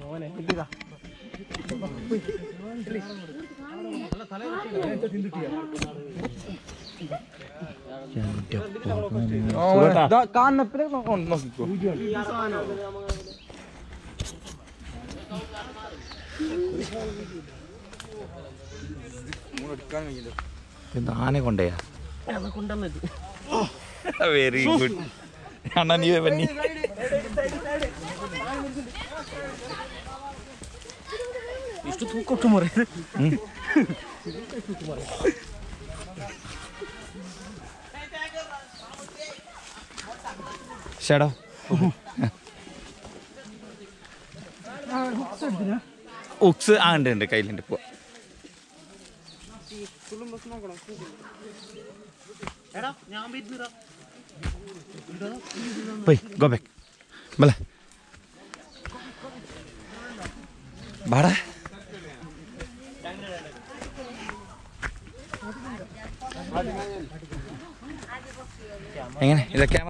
കാന്നപ്പിനെ നോക്കിക്കോ ഇത് ആനെ കൊണ്ടയാ വെരി ഗുഡ് അണ്ണാ നീ പന്നി ಇಷ್ಟು ತೂಕ ಕೊಟ್ಟು ಮರ ഷേടോ ഉക്സ് ആ ഉണ്ട് ഉണ്ട് കയ്യിലുണ്ട് പോ പോയി ഗോ ബാക്ക് ബല ബാടാ എങ്ങനെ ഇതൊക്കെ